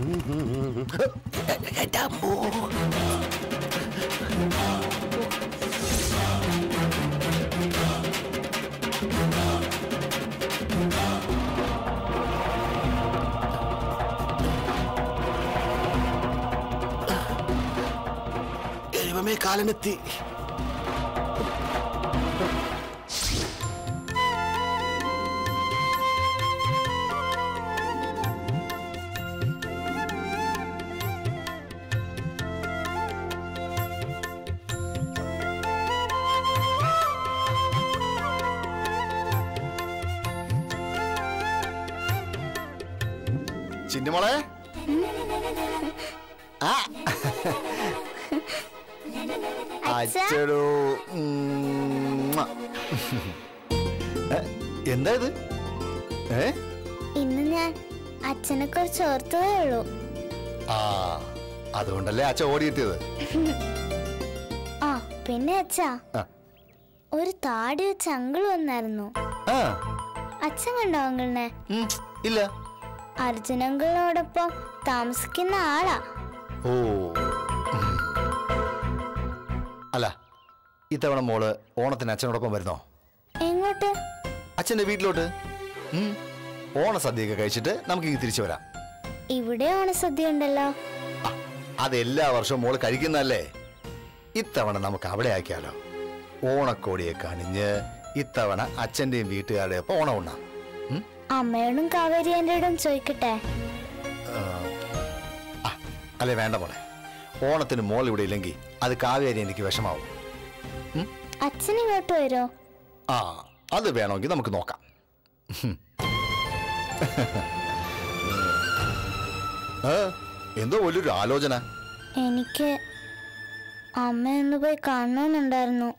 എന്റെ അമ്മോ. ദൈവമേ കാലനെത്തി ചിന്നുമോളെ ആ അച്ചടോ ഉമ്മ. ഏ, എന്താ ഇത് ഏ ഇന്ന് ഞാൻ അച്ഛനെ കുറിച്ച് ഓർത്തതേ ഉള്ളൂ ആ അതുകൊണ്ടല്ലേ അച്ഛ ഓടിയെത്തിയത് ആ പിന്നെ അച്ഛാ ആ. ഒരു താടി വെച്ച അങ്കിൾ വന്നായിരുന്നു ആ അച്ഛൻ കണ്ടോ അങ്കിളിനെ ഉം, ഇല്ല അർജുൻ അങ്കിളിനോടൊപ്പം താമസിക്കുന്ന ആളാ ഓ ഉം. അല്ല ഇത്തവണ മോള് ഓണത്തിന് അച്ഛനോടൊപ്പം വരുന്നോ എങ്ങോട്ട് അച്ഛന്റെ വീട്ടിലോട്ട് ഉം. ഓണസദ്യയൊക്കെ കഴിച്ചിട്ട് നമുക്ക് ഇങ്ങ് തിരിച്ചു വരാം ഇവിടെ ഓണസദ്യ ഉണ്ടല്ലോ ആ, അത് എല്ലാ വർഷവും മോള് കഴിക്കുന്നതല്ലേ ഇത്തവണ നമുക്ക് അവിടെ ആക്കിയാലോ ഓണക്കോടിയെ കണിഞ്ഞ് ഇത്തവണ അച്ഛന്റെയും വീട്ടുകാരുടെയും ഒപ്പം ഓണം ഉണ്ണാം ഉം? അമ്മയോടും കാവേരി ആന്റിയോടും ചോദിക്കട്ടെ ആ, അല്ലേ വേണ്ട മോളെ ഓണത്തിന് മോൾ ഇവിടെ ഇല്ലെങ്കിൽ അത് കാവേരി എനിക്ക് വിഷമാവും അച്ഛൻ ഇങ്ങോട്ട് വരുമോ ആ അത് വേണമെങ്കിൽ നമുക്ക് നോക്കാം ഹും. ഏ, എന്തോ വലിയൊരു ആലോചന എനിക്ക് അമ്മയൊന്ന് പോയി കാണണമെന്നുണ്ടായിരുന്നു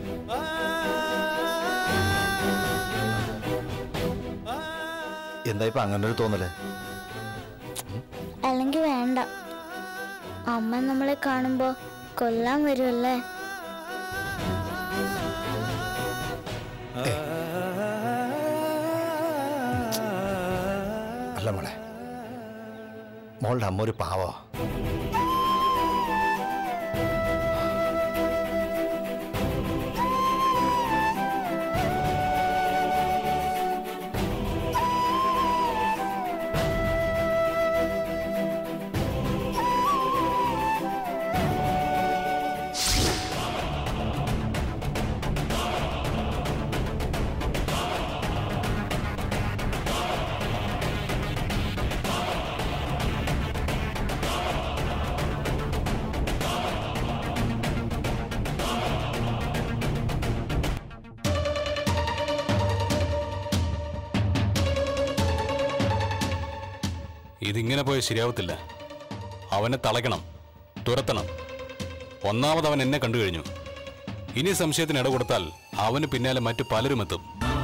എന്താ ഇപ്പൊ അങ്ങനെ ഒരു തോന്നല് അല്ലെങ്കിൽ വേണ്ട അമ്മ നമ്മളെ കാണുമ്പോ കൊല്ലാൻ വരുമല്ലേ അല്ല മോളെ മോളുടെ അമ്മ ഒരു പാവോ ഇതിങ്ങനെ പോയാൽ ശരിയാവത്തില്ല അവനെ തളയ്ക്കണം തുരത്തണം ഒന്നാമത് അവൻ എന്നെ കണ്ടു കഴിഞ്ഞു ഇനി സംശയത്തിന് ഇട കൊടുത്താൽ അവന് പിന്നാലെ മറ്റു പലരും എത്തും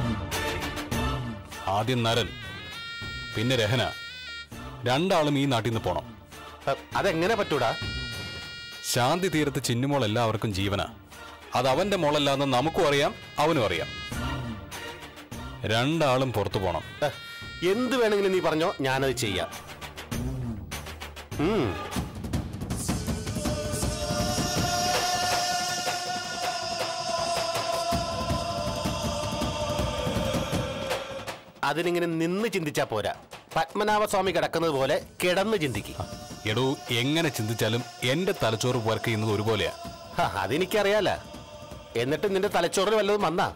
ആദ്യം നരൻ പിന്നെ രഹന രണ്ടാളും ഈ നാട്ടിൽ നിന്ന് പോണം അതെങ്ങനെ പറ്റൂടാ ശാന്തി തീരത്ത് ചിന്നുമോൾ എല്ലാവർക്കും ജീവന അത് അവന്റെ മോളല്ലാന്ന് നമുക്കും അറിയാം അവനും അറിയാം രണ്ടാളും പുറത്തു പോണം ഏ, എന്ത് വേണമെങ്കിലും നീ പറഞ്ഞോ ഞാനത് ചെയ്യാം ഉം. അതിനിങ്ങനെ നിന്ന് ചിന്തിച്ചാ പോരാ പത്മനാഭസ്വാമി കിടക്കുന്നത് പോലെ കിടന്ന് ചിന്തിക്കുക എടോ എങ്ങനെ ചിന്തിച്ചാലും എന്റെ തലച്ചോറ് വർക്ക് ചെയ്യുന്നത് ഒരുപോലെയാ അതെനിക്കറിയാല എന്നിട്ട് നിന്റെ തലച്ചോറിൽ വല്ലതും വന്നാ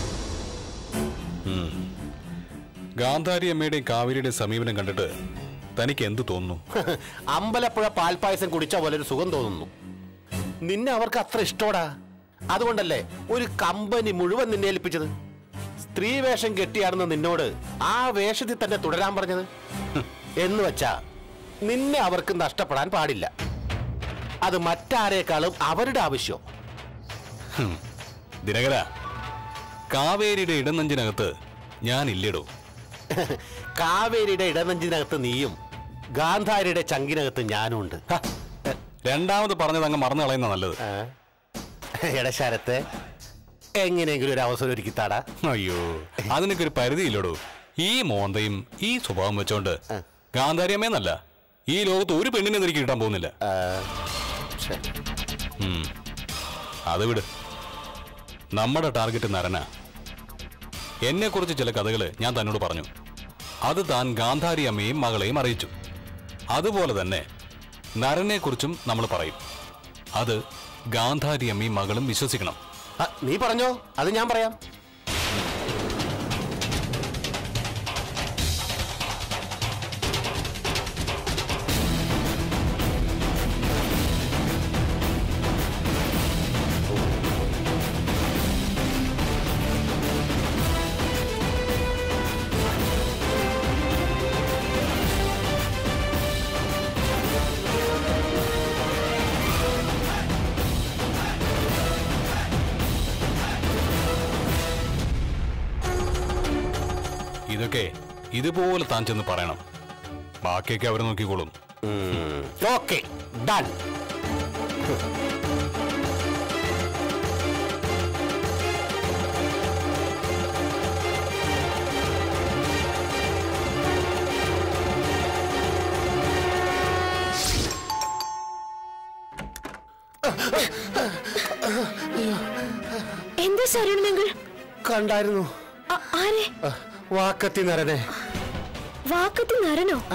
ഗാന്ധാരി അമ്മയുടെയും കാവേരിയുടെയും സമീപനം കണ്ടിട്ട് തനിക്ക് എന്ത് തോന്നുന്നു അമ്പലപ്പുഴ പാൽപ്പായസം കുടിച്ച പോലെ ഒരു സുഖം തോന്നുന്നു നിന്നെ അവർക്ക് അത്ര ഇഷ്ടോടാ അതുകൊണ്ടല്ലേ ഒരു കമ്പനി മുഴുവൻ നിന്നെ ഏൽപ്പിച്ചത് സ്ത്രീ വേഷം കെട്ടിയാടുന്ന നിന്നോട് ആ വേഷത്തിൽ തന്നെ തുടരാൻ പറഞ്ഞത് ഹും, എന്ന് വെച്ചാ നിന്നെ അവർക്ക് നഷ്ടപ്പെടാൻ പാടില്ല അത് മറ്റാരേക്കാളും അവരുടെ ആവശ്യം ദിനകര കാവേരിയുടെ ഇടനെഞ്ചിനകത്ത് ഞാൻ ഇല്ലടോ കാവേരിയുടെ ഇടനെഞ്ചിനകത്ത് നീയും ഗാന്ധാരിയുടെ ചങ്കിനകത്ത് ഞാനും ഉണ്ട് ഹ, രണ്ടാമത് പറഞ്ഞത് അങ്ങ് മറന്നു കളയുന്ന നല്ലത് ഇടശാരത്തെ എങ്ങനെയെങ്കിലും ഒരു അവസരം ഒരുക്കി താടാ അയ്യോ അതിനൊക്കെ ഒരു പരിധിയില്ലടോ ഈ മോന്തയും ഈ സ്വഭാവം വെച്ചോണ്ട് ഗാന്ധാരി അമ്മയെന്നല്ല ഈ ലോകത്ത് ഒരു പെണ്ണിനെ എനിക്ക് കിട്ടാൻ പോകുന്നില്ല ഛെ, ഉം. അത് വിട് നമ്മുടെ ടാർഗറ്റ് നരന എന്നെക്കുറിച്ച് ചില കഥകൾ ഞാൻ തന്നോട് പറഞ്ഞു അത് താൻ ഗാന്ധാരി അമ്മയും മകളെയും അറിയിച്ചു അതുപോലെ തന്നെ നരനെക്കുറിച്ചും നമ്മൾ പറയും അത് ഗാന്ധാരി അമ്മയും മകളും വിശ്വസിക്കണം ആ, നീ പറഞ്ഞോ അത് ഞാൻ പറയാം ഇതൊക്കെ ഇതുപോലെ താൻ ചെന്ന് പറയണം ബാക്കിയൊക്കെ അവർ നോക്കിക്കോളും ഓക്കെ ഡൺ എന്താ ശരവണങ്ങൾ കണ്ടായിരുന്നു ആരെ ആ, വാക്കത്തി നരനെ വാക്കത്തി നരനോ ആ,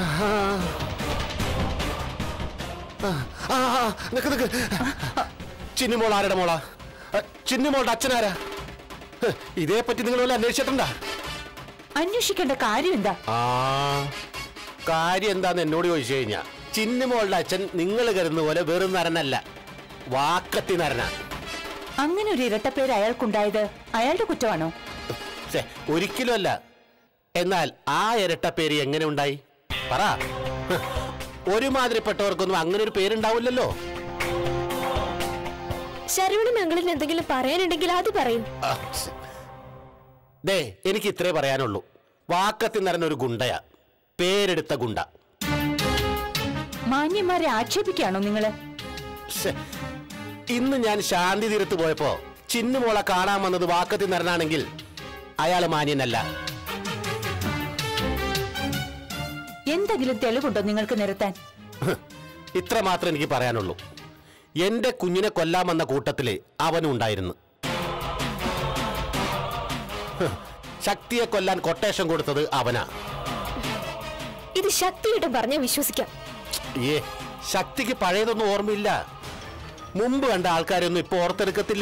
ആ, ആ, നിക്ക് നിക്ക് ചിന്നുമോൾ ആരുടെ മോളാ ആ, ചിന്നുമോളുടെ അച്ഛനാരാ ഹ്, ഇതേപ്പറ്റി നിങ്ങൾ വല്ല അന്വേഷിച്ചിട്ടുണ്ടാ അന്വേഷിക്കേണ്ട കാര്യം എന്താ ആ കാര്യം എന്താന്ന് എന്നോട് ചോദിച്ചു കഴിഞ്ഞാ ചിന്നുമോളുടെ അച്ഛൻ നിങ്ങൾ കരുതുന്ന പോലെ വെറും നരനല്ല വാക്കത്തി നരനാ അങ്ങനെ ഒരു ഇരട്ടപ്പേര് അയാൾക്കുണ്ടായത് അയാളുടെ കുറ്റമാണോ ഛെ, ഒരിക്കലുമല്ല എന്നാൽ ആ ഇരട്ട പേര് എങ്ങനെ ഉണ്ടായി പറ ഹ്, ഒരുമാതിരിപ്പെട്ടവർക്കൊന്നും അങ്ങനെ ഒരു പേരുണ്ടാവില്ലല്ലോ ശരവണൻ അങ്കിളിന് എന്തെങ്കിലും പറയാനുണ്ടെങ്കിൽ അത് പറയും ആ, ശ്ശെ. ദേ എനിക്ക് ഇത്രേ പറയാനുള്ളൂ വാക്കത്തി നിറഞ്ഞ ഒരു ഗുണ്ടയാ പേരെടുത്ത ഗുണ്ട മാന്യന്മാരെ ആക്ഷേപിക്കുകയാണോ നിങ്ങള് ശ്ശെ. ഇന്ന് ഞാൻ ശാന്തി തീരത്ത് പോയപ്പോ ചിന്നുമോളെ കാണാൻ വന്നത് വാക്കത്തി നിറഞ്ഞാണെങ്കിൽ അയാള് മാന്യനല്ല എന്തെങ്കിലും തെളിവുണ്ടോ നിങ്ങൾക്ക് നിരത്താൻ ഹ്, ഇത്ര മാത്രം എനിക്ക് പറയാനുള്ളൂ എന്റെ കുഞ്ഞിനെ കൊല്ലാൻ വന്ന കൂട്ടത്തില് അവനും ഉണ്ടായിരുന്നു ഹ്, ശക്തിയെ കൊല്ലാൻ കൊട്ടേഷൻ കൊടുത്തത് അവനാ ഇത് ശക്തിയായിട്ടും പറഞ്ഞാൽ വിശ്വസിക്കാം ഏ ശക്തിക്ക് പഴയതൊന്നും ഓർമ്മയില്ല മുമ്പ് കണ്ട ആൾക്കാരൊന്നും ഇപ്പൊ ഓർത്തെടുക്കത്തില്ല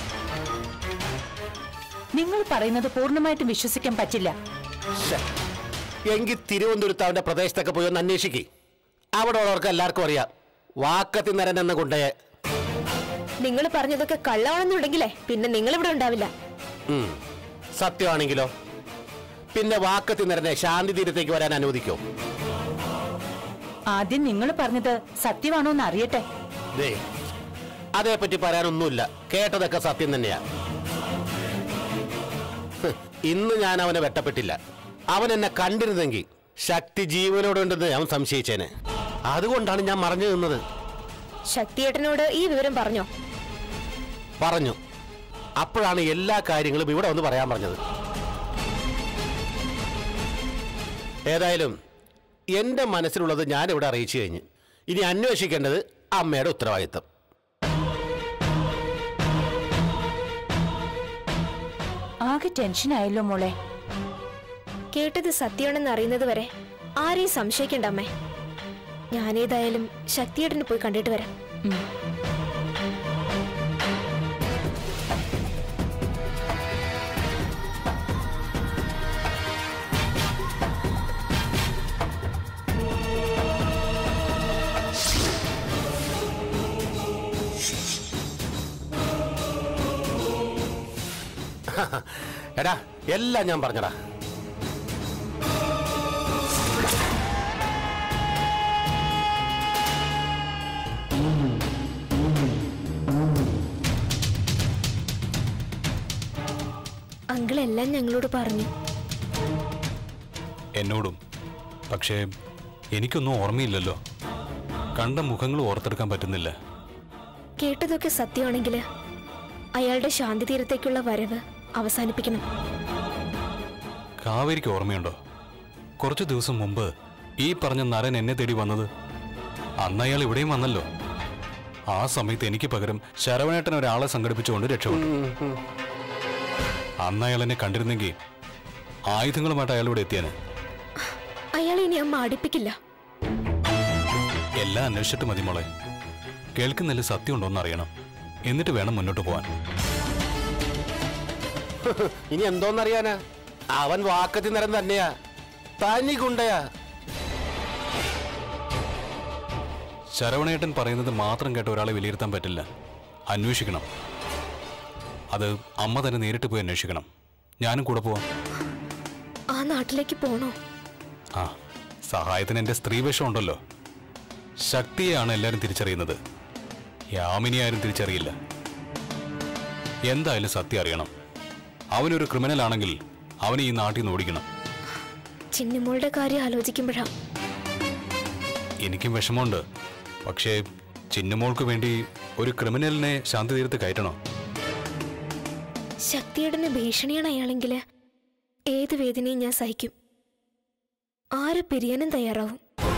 നിങ്ങൾ പറയുന്നത് പൂർണ്ണമായിട്ടും വിശ്വസിക്കാൻ പറ്റില്ല ശ്ശെ. എങ്കിൽ തിരുവനന്തപുരത്ത് അവന്റെ പ്രദേശത്തൊക്കെ പോയി ഒന്ന് അന്വേഷിക്കേ അവിടെ ഉള്ളവർക്ക് എല്ലാവർക്കും അറിയാം വാക്കത്തി നരൻ എന്ന കൊണ്ടയെ നിങ്ങൾ പറഞ്ഞതൊക്കെ കള്ളമാണെന്നുണ്ടെങ്കിലേ പിന്നെ നിങ്ങൾ ഇവിടെ ഉണ്ടാവില്ല ഉം. സത്യമാണെങ്കിലോ പിന്നെ വാക്കത്തി നരനെ ശാന്തി തീരത്തേക്ക് വരാൻ അനുവദിക്കോ ആദ്യം നിങ്ങൾ പറഞ്ഞത് സത്യമാണോ എന്ന് അറിയട്ടെ ദേ അതേപ്പറ്റി പറയാനൊന്നുമില്ല കേട്ടതൊക്കെ സത്യം തന്നെയാ ഹ്, ഇന്ന് ഞാൻ അവനെ വെട്ടപ്പെട്ടില്ല അവൻ എന്നെ കണ്ടിരുന്നെങ്കിൽ ശക്തി ജീവനോടുണ്ടെന്ന് അവൻ സംശയിച്ചേനെ അതുകൊണ്ടാണ് ഞാൻ മറഞ്ഞു നിന്നത് ശക്തിയേട്ടനോട് ഈ വിവരം പറഞ്ഞോ പറഞ്ഞു അപ്പോഴാണ് എല്ലാ കാര്യങ്ങളും ഇവിടെ വന്ന് പറയാൻ പറഞ്ഞത് ഏതായാലും എന്റെ മനസ്സിലുള്ളത് ഞാൻ ഇവിടെ അറിയിച്ചു കഴിഞ്ഞു ഇനി അന്വേഷിക്കേണ്ടത് അമ്മയുടെ ഉത്തരവാദിത്തം ആകെ ടെൻഷനായല്ലോ മോളെ കേട്ടത് സത്യമാണെന്ന് അറിയുന്നത് വരെ ആരെയും സംശയിക്കണ്ട അമ്മേ ഞാനേതായാലും ശക്തിയേട്ടന് പോയി കണ്ടിട്ട് വരാം ഉം. എടാ എല്ലാം ഞാൻ പറഞ്ഞടാ അങ്കിൾ എല്ലാം ഞങ്ങളോട് പറഞ്ഞു എന്നോടും പക്ഷേ എനിക്കൊന്നും ഓർമ്മയില്ലല്ലോ കണ്ട മുഖങ്ങൾ ഓർത്തെടുക്കാൻ പറ്റുന്നില്ല കേട്ടതൊക്കെ സത്യമാണെങ്കിൽ അയാളുടെ ശാന്തി തീരത്തേക്കുള്ള വരവ് അവസാനിപ്പിക്കണം കാവേരിക്ക് ഓർമ്മയുണ്ടോ കുറച്ചു ദിവസം മുമ്പ് ഈ പറഞ്ഞ നരൻ എന്നെ തേടി വന്നത് അന്ന് അയാൾ ഇവിടെയും വന്നല്ലോ ആ സമയത്ത് എനിക്ക് പകരം ശരവണേട്ടൻ ഒരാളെ സംഘടിപ്പിച്ചുകൊണ്ട് രക്ഷപ്പെട്ടു അന്ന് അയാൾ എന്നെ കണ്ടിരുന്നെങ്കിൽ ആയുധങ്ങളുമായിട്ട് അയാൾ ഇവിടെ എത്തിയാന് അയാളെ ഇനി അമ്മ അടുപ്പിക്കില്ല എല്ലാം അന്വേഷിച്ചിട്ട് മതി മോളെ കേൾക്കുന്നതിൽ സത്യമുണ്ടോ എന്ന് അറിയണം എന്നിട്ട് വേണം മുന്നോട്ട് പോവാൻ ഇനി എന്തോന്നറിയാനാ അവൻ വാക്കത്തി നിരം തന്നെയാ തനി ഗുണ്ടയാ ശരവണേട്ടൻ പറയുന്നത് മാത്രം കേട്ട് ഒരാളെ വിലയിരുത്താൻ പറ്റില്ല അന്വേഷിക്കണം അത് അമ്മ തന്നെ നേരിട്ട് പോയി അന്വേഷിക്കണം ഞാനും കൂടെ പോവാം ആ നാട്ടിലേക്ക് പോണോ ആ സഹായത്തിന് എൻ്റെ സ്ത്രീവേഷം ഉണ്ടല്ലോ ശക്തിയെയാണ് എല്ലാവരും തിരിച്ചറിയുന്നത് യാമിനി ആരും തിരിച്ചറിയില്ല എന്തായാലും സത്യം അറിയണം അവനൊരു ക്രിമിനൽ ആണെങ്കിൽ അവനെ ഈ നാട്ടിൽ നിന്ന് ഓടിക്കണം ചിന്നിമോളുടെ കാര്യം ആലോചിക്കുമ്പോഴാ എനിക്കും വിഷമമുണ്ട് പക്ഷേ ചിന്നുമോൾക്ക് വേണ്ടി ഒരു ക്രിമിനലിനെ ശാന്തി തീരത്ത് കയറ്റണോ ശക്തിയേടന് ഭീഷണിയാണ് അയാളെങ്കില് ഏത് വേദനയും ഞാൻ സഹിക്കും ആരെ പിരിയാനും തയ്യാറാവും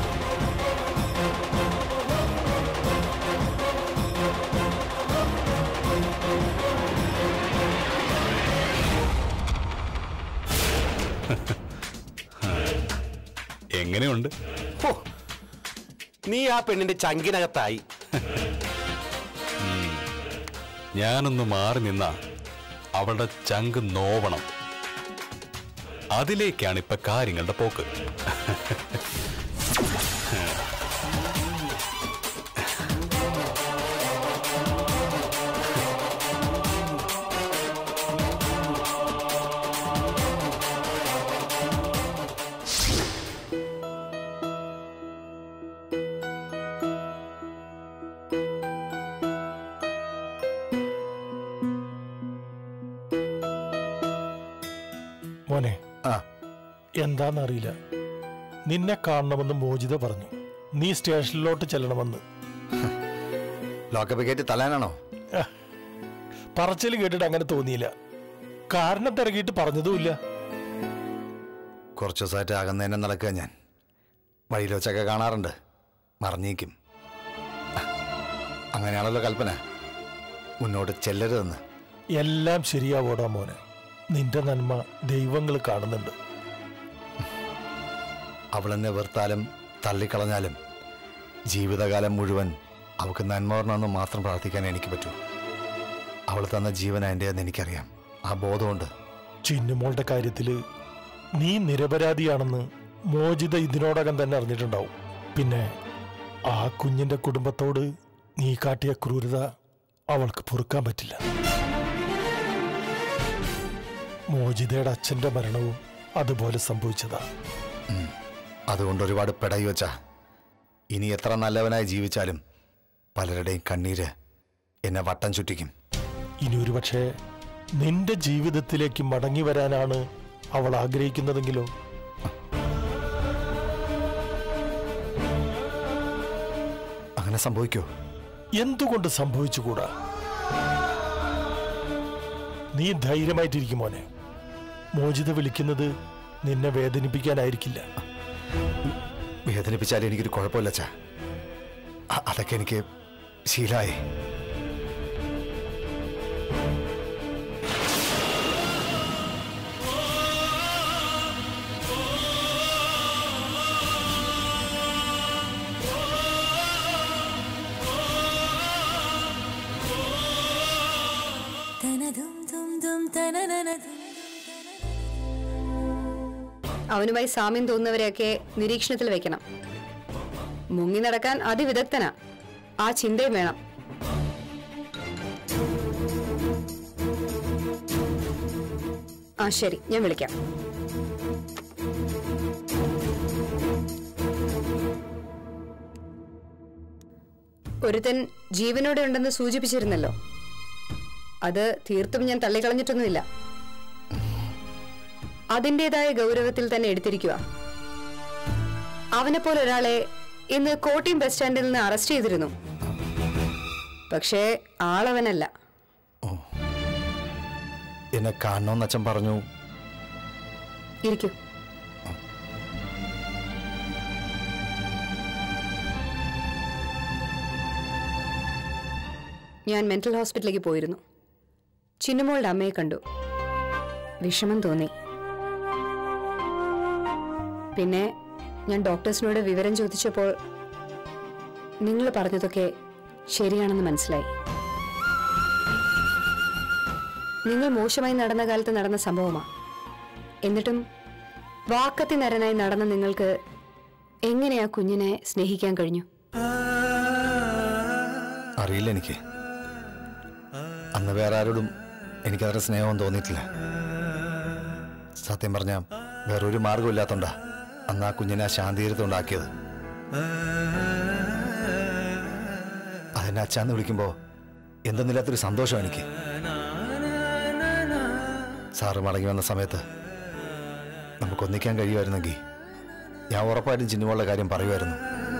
എങ്ങനെയുണ്ട് ഹോ, നീ ആ പെണ്ണിന്റെ ചങ്കിനകത്തായി ഞാനൊന്ന് മാറി നിന്ന അവളുടെ ചങ്ക് നോവണം അതിലേക്കാണ് ഇപ്പൊ കാര്യങ്ങളുടെ പോക്ക് മോനെ ആ എന്താന്നറിയില്ല നിന്നെ കാണണമെന്ന് മോചിത പറഞ്ഞു നീ സ്റ്റേഷനിലോട്ട് ചെല്ലണമെന്ന് ലോക്കപ്പ് കയറ്റി തല്ലാനാണോ പറച്ചിൽ കേട്ടിട്ട് അങ്ങനെ തോന്നിയില്ല കാരണം തിരക്കിയിട്ട് പറഞ്ഞതുമില്ല കുറച്ച് ദിവസമായിട്ട് അകന്നേനെ നടക്കുക ഞാൻ വഴിയിൽ വെച്ചൊക്കെ കാണാറുണ്ട് മറിഞ്ഞേക്കും അങ്ങനെയാണല്ലോ കൽപ്പന മുന്നോട്ട് ചെല്ലരുതെന്ന് എല്ലാം ശരിയാവോടാ മോനെ നിന്റെ നന്മ ദൈവങ്ങൾ കാണുന്നുണ്ട് അവളെന്നെ വെറുത്താലും തള്ളിക്കളഞ്ഞാലും ജീവിതകാലം മുഴുവൻ അവൾക്ക് നന്മ വരണമെന്ന് മാത്രം പ്രാർത്ഥിക്കാൻ എനിക്ക് പറ്റൂ അവൾ തന്ന ജീവൻ എൻ്റെയെന്ന് എനിക്കറിയാം ആ ബോധമുണ്ട് ചിന്നുമോളുടെ കാര്യത്തില് നീ നിരപരാധിയാണെന്ന് മോചിത ഇതിനോടകം തന്നെ അറിഞ്ഞിട്ടുണ്ടാവും പിന്നെ ആ കുഞ്ഞിന്റെ കുടുംബത്തോട് നീ കാട്ടിയ ക്രൂരത അവൾക്ക് പൊറുക്കാൻ പറ്റില്ല മോചിതയുടെ അച്ഛന്റെ മരണവും അതുപോലെ സംഭവിച്ചതാ അതുകൊണ്ട് ഒരുപാട് പിടയി വച്ച ഇനി എത്ര നല്ലവനായി ജീവിച്ചാലും പലരുടെയും കണ്ണീര് എന്നെ വട്ടം ചുറ്റിക്കും ഇനി ഒരുപക്ഷെ നിന്റെ ജീവിതത്തിലേക്ക് മടങ്ങി വരാനാണ് അവൾ ആഗ്രഹിക്കുന്നതെങ്കിലോ അങ്ങനെ സംഭവിക്കോ എന്തുകൊണ്ട് സംഭവിച്ചുകൂടാ നീ ധൈര്യമായിട്ടിരിക്കും മോനെ മോചിത വിളിക്കുന്നത് നിന്നെ വേദനിപ്പിക്കാനായിരിക്കില്ല വേദനിപ്പിച്ചാൽ എനിക്കൊരു കുഴപ്പമില്ല അച്ഛാ അ- അതൊക്കെ എനിക്ക് ശീലമായി അവനുമായി സാമ്യം തോന്നുന്നവരെയൊക്കെ നിരീക്ഷണത്തിൽ വെക്കണം മുങ്ങി നടക്കാൻ അതിവിദഗ്ധനാ ആ ചിന്തയും വേണം ആ ശരി ഞാൻ വിളിക്കാം ഒരുത്തൻ ജീവനോടെ ഉണ്ടെന്ന് സൂചിപ്പിച്ചിരുന്നല്ലോ അത് തീർത്തും ഞാൻ തള്ളിക്കളഞ്ഞിട്ടൊന്നുമില്ല അതിൻ്റെതായ ഗൗരവത്തിൽ തന്നെ എടുത്തിരിക്കുക അവനെപ്പോലെ ഒരാളെ ഇന്ന് കോട്ടയം ബസ് സ്റ്റാൻഡിൽ നിന്ന് അറസ്റ്റ് ചെയ്തിരുന്നു പക്ഷേ ആളവനല്ല എന്നെ കാണണമെന്ന് അച്ഛൻ പറഞ്ഞു ഇരിക്കൂ ഞാൻ മെന്റൽ ഹോസ്പിറ്റലിലേക്ക് പോയിരുന്നു ചിന്നുമോളുടെ അമ്മയെ കണ്ടു വിഷമം തോന്നി പിന്നെ ഞാൻ ഡോക്ടേഴ്സിനോട് വിവരം ചോദിച്ചപ്പോൾ നിങ്ങൾ പറഞ്ഞതൊക്കെ ശരിയാണെന്ന് മനസ്സിലായി നിങ്ങൾ മോശമായി നടന്ന കാലത്ത് നടന്ന സംഭവമാണ് എന്നിട്ടും വാക്കത്തി നരനായി നടന്ന നിങ്ങൾക്ക് എങ്ങനെയാ കുഞ്ഞിനെ സ്നേഹിക്കാൻ കഴിഞ്ഞു അറിയില്ല എനിക്ക് അന്ന് വേറെ ആരോടും എനിക്കത്ര സ്നേഹം തോന്നിയിട്ടില്ല സത്യം പറഞ്ഞ വേറൊരു മാർഗമില്ലാത്തോണ്ടാ അന്ന് ആ കുഞ്ഞിനെ ആ ശാന്തീരത്തുണ്ടാക്കിയത് അതെന്നെ അച്ഛാന്ന് വിളിക്കുമ്പോൾ എന്തെന്നില്ലാത്തൊരു സന്തോഷം എനിക്ക് സാറ് മടങ്ങി വന്ന സമയത്ത് നമുക്ക് ഒന്നിക്കാൻ കഴിയുമായിരുന്നെങ്കിൽ ഞാൻ ഉറപ്പായിട്ടും ചിന്നുവളുടെ കാര്യം പറയുമായിരുന്നു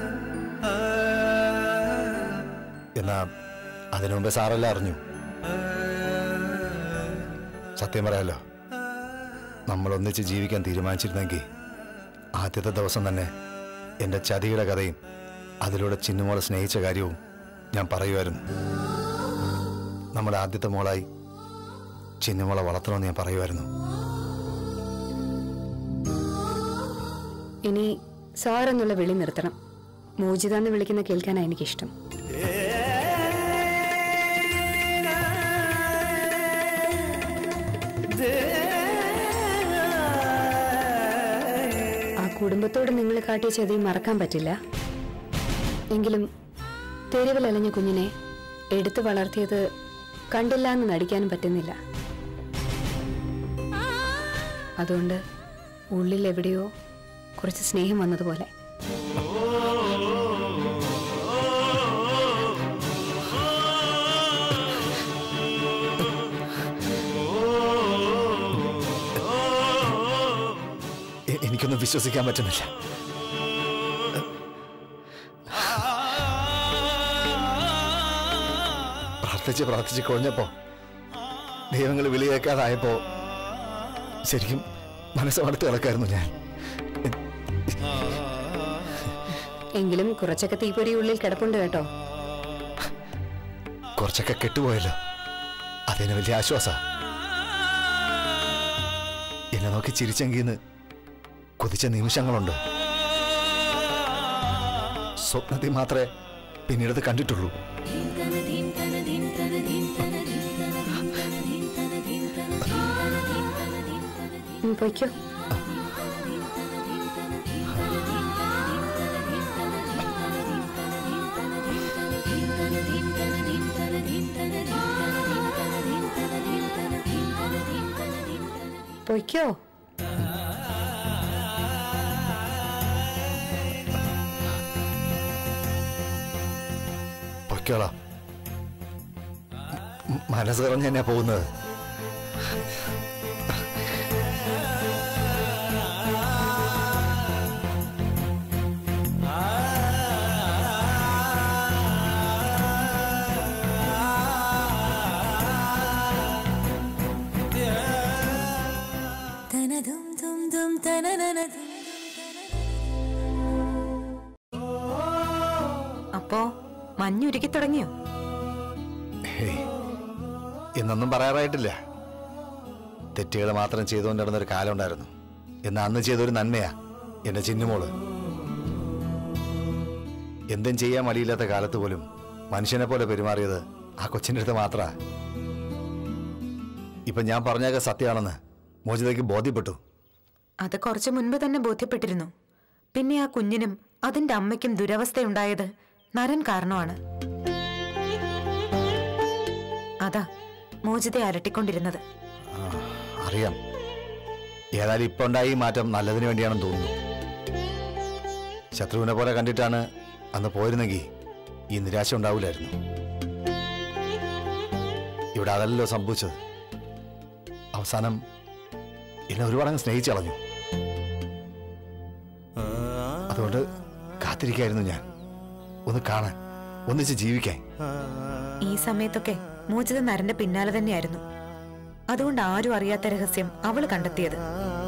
എന്നാ അതിനു മുമ്പേ സാറെല്ലാം അറിഞ്ഞു സത്യം പറയാലോ നമ്മൾ ഒന്നിച്ച് ജീവിക്കാൻ തീരുമാനിച്ചിരുന്നെങ്കിൽ ആദ്യത്തെ ദിവസം തന്നെ എൻ്റെ ചതിയുടെ കഥയും അതിലൂടെ ചിന്നുമോളെ സ്നേഹിച്ച കാര്യവും ഞാൻ പറയുമായിരുന്നു നമ്മുടെ ആദ്യത്തെ മോളായി ചിന്നുമോളെ വളർത്തണമെന്ന് ഞാൻ പറയുമായിരുന്നു ഇനി സാർ എന്നുള്ള വിളി നിർത്തണം മോചിത എന്ന് വിളിക്കുന്ന കേൾക്കാനാണ് എനിക്കിഷ്ടം ആ കുടുംബത്തോട് നിങ്ങൾ കാട്ടിയ ചതി മറക്കാൻ പറ്റില്ല എങ്കിലും തെരുവിലലഞ്ഞ കുഞ്ഞിനെ എടുത്തു വളർത്തിയത് കണ്ടില്ല എന്ന് നടിക്കാനും പറ്റുന്നില്ല അതുകൊണ്ട് ഉള്ളിൽ എവിടെയോ കുറച്ച് സ്നേഹം വന്നതുപോലെ എ- എനിക്കൊന്നും വിശ്വസിക്കാൻ പറ്റുന്നില്ല പ്രാർത്ഥിച്ച് പ്രാർത്ഥിച്ച് കുഴഞ്ഞപ്പോ ദൈവങ്ങൾ വിളി കേൾക്കാതായപ്പോ ശരിക്കും മനസ്സ് മടുത്ത് കിടക്കായിരുന്നു ഞാൻ എങ്കിലും കുറച്ചൊക്കെ തീപ്പൊരി ഉള്ളിൽ കിടപ്പുണ്ട് കേട്ടോ കുറച്ചൊക്കെ കെട്ടുപോയല്ലോ അതിന് വലിയ ആശ്വാസ എന്നെ നോക്കി ചിരിച്ചെങ്കിന്ന് കൊതിച്ച നിമിഷങ്ങളുണ്ട് സ്വപ്നത്തിൽ മാത്രമേ പിന്നീടത് കണ്ടിട്ടുള്ളൂ ഉം, പൊയ്ക്കോ പൊയ്ക്കോ പൊയ്ക്കോളാം മ- മനസ്സ് കളഞ്ഞ് തന്നെയാ പോകുന്നത് അപ്പോ മഞ്ഞുരുക്കി തുടങ്ങിയോ ഹേയ്, എന്നൊന്നും പറയാറായിട്ടില്ല തെറ്റുകൾ മാത്രം ചെയ്തുകൊണ്ട് നടന്നൊരു കാലം ഉണ്ടായിരുന്നു എന്ന് അന്ന് ചെയ്തൊരു നന്മയാ എന്റെ ചിന്നുമോള് എന്തും ചെയ്യാൻ മടിയില്ലാത്ത കാലത്ത് പോലും മനുഷ്യനെ പോലെ പെരുമാറിയത് ആ കൊച്ചിൻ്റെ അടുത്ത് മാത്രാ ഇപ്പൊ ഞാൻ പറഞ്ഞൊക്കെ സത്യമാണെന്ന് മോചിതയ്ക്ക് ബോധ്യപ്പെട്ടു അത് കുറച്ചു മുൻപ് തന്നെ ബോധ്യപ്പെട്ടിരുന്നു പിന്നെ ആ കുഞ്ഞിനും അതിന്റെ അമ്മയ്ക്കും ദുരവസ്ഥയുണ്ടായത് നരൻ കാരണമാണ് അതാ മോചിതയെ അലട്ടിക്കൊണ്ടിരുന്നത് ആ, അറിയാം ഏതായാലും ഇപ്പൊ ഉണ്ടായ ഈ മാറ്റം നല്ലതിന് വേണ്ടിയാണെന്ന് തോന്നുന്നു ശത്രുവിനെ പോലെ കണ്ടിട്ടാണ് അന്ന് പോയിരുന്നെങ്കിൽ ഈ നിരാശ ഉണ്ടാവില്ലായിരുന്നു ഇവിടെ അതല്ലല്ലോ സംഭവിച്ചത് അവസാനം എന്നെ ഒരുപാടങ്ങ് സ്നേഹിച്ചു കളഞ്ഞു അതുകൊണ്ട് കാത്തിരിക്കായിരുന്നു ഞാൻ ഒന്ന് കാണാൻ ഒന്നിച്ച് ജീവിക്കാൻ ഈ സമയത്തൊക്കെ മോചിത നരന്റെ പിന്നാലെ തന്നെയായിരുന്നു അതുകൊണ്ട് ആരും അറിയാത്ത രഹസ്യം അവള് കണ്ടെത്തിയത്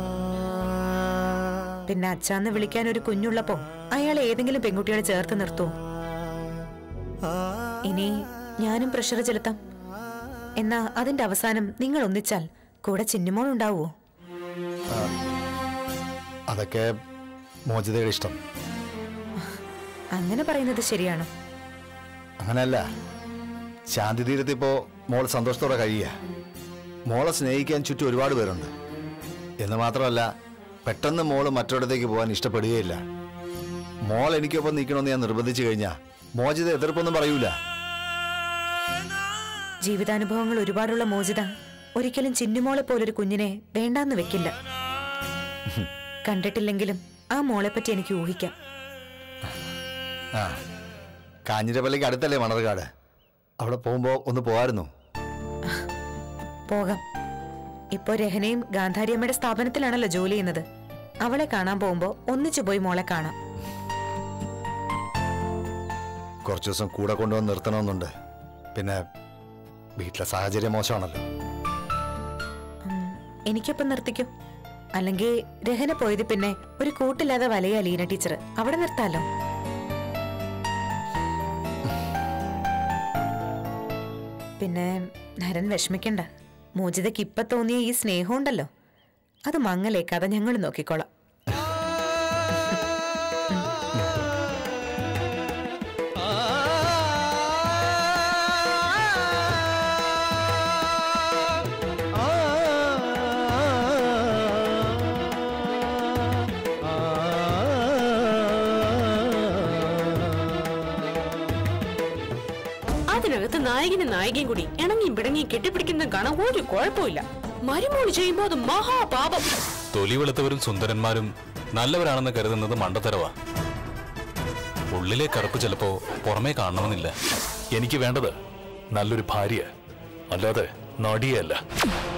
പിന്നെ അച്ഛാന്ന് വിളിക്കാൻ ഒരു കുഞ്ഞുള്ളപ്പോ അയാൾ ഏതെങ്കിലും പെൺകുട്ടികളെ ചേർത്ത് നിർത്തുവോ ഇനി ഞാനും പ്രഷർ ചെലുത്താം എന്നാ അതിന്റെ അവസാനം നിങ്ങൾ ഒന്നിച്ചാൽ കൂടെ ചിന്നുമോൾ ഉണ്ടാവുമോ അതൊക്കെ മോചിതയുടെ ഇഷ്ടം അങ്ങനെ പറയുന്നത് ശരിയാണ് അങ്ങനെയല്ല ശാന്തി തീരത്ത് ഇപ്പോ മോൾ സന്തോഷത്തോടെ കഴിയുക മോളെ സ്നേഹിക്കാൻ ചുറ്റും ഒരുപാട് പേരുണ്ട് എന്ന് മാത്രമല്ല പെട്ടെന്ന് മോള് മറ്റൊരിടത്തേക്ക് പോകാൻ ഇഷ്ടപ്പെടുകയില്ല മോൾ എനിക്കൊപ്പം നിൽക്കണമെന്ന് ഞാൻ നിർബന്ധിച്ചു കഴിഞ്ഞാൽ മോചിത എതിർപ്പൊന്നും പറയൂല ജീവിതാനുഭവങ്ങൾ ഒരുപാടുള്ള മോചിത ഒരിക്കലും ചിന്നുമോളെ പോലൊരു കുഞ്ഞിനെ വേണ്ടാന്ന് വെക്കില്ല കണ്ടിട്ടില്ലെങ്കിലും ആ മോളെ പറ്റി എനിക്ക് ഊഹിക്കാം ആ കാഞ്ഞിരപ്പള്ളിക്ക് അടുത്തല്ലേ മണർകാട് അവിടെ പോകുമ്പോൾ ഒന്ന് പോകായിരുന്നു പോകാം ഇപ്പോ രഹനയും ഗാന്ധാരിയമ്മയുടെ സ്ഥാപനത്തിലാണല്ലോ ജോലി ചെയ്യുന്നത് അവളെ കാണാൻ പോകുമ്പോ ഒന്നിച്ചു പോയി മോളെ കാണാം കുറച്ച് ദിവസം കൂടെ കൊണ്ടുവന്ന് നിർത്തണമെന്നുണ്ട് പിന്നെ വീട്ടിലെ സാഹചര്യം മോശമാണല്ലോ ഉം, എനിക്കൊപ്പം നിർത്തിക്കോ അല്ലെങ്കിൽ രഹന പോയത് പിന്നെ ഒരു കൂട്ടില്ലാതെ വലയ ലീന ടീച്ചർ അവിടെ നിർത്താലോ പിന്നെ നരൻ വിഷമിക്കണ്ട മോചിതയ്ക്ക് ഇപ്പൊ തോന്നിയ ഈ സ്നേഹം ഉണ്ടല്ലോ അത് മങ്ങലേക്കാതെ ഞങ്ങൾ നോക്കിക്കോളാം അതിനകത്ത് നായകനും നായികയും കൂടി ഇണങ്ങിയും പിടങ്ങിയും കെട്ടിപ്പിടിക്കുന്ന കാണാൻ ഒരു കുഴപ്പമില്ല മരുമോള് ചെയ്യുമ്പോ അത് മഹാപാപം തൊലി വെളുത്തവരും സുന്ദരന്മാരും നല്ലവരാണെന്ന് കരുതുന്നത് മണ്ടത്തരവാ ഉള്ളിലെ കറുപ്പ് ചിലപ്പോ പുറമേ കാണണമെന്നില്ല എനിക്ക് വേണ്ടത് നല്ലൊരു ഭാര്യ അല്ലാതെ നടിയല്ല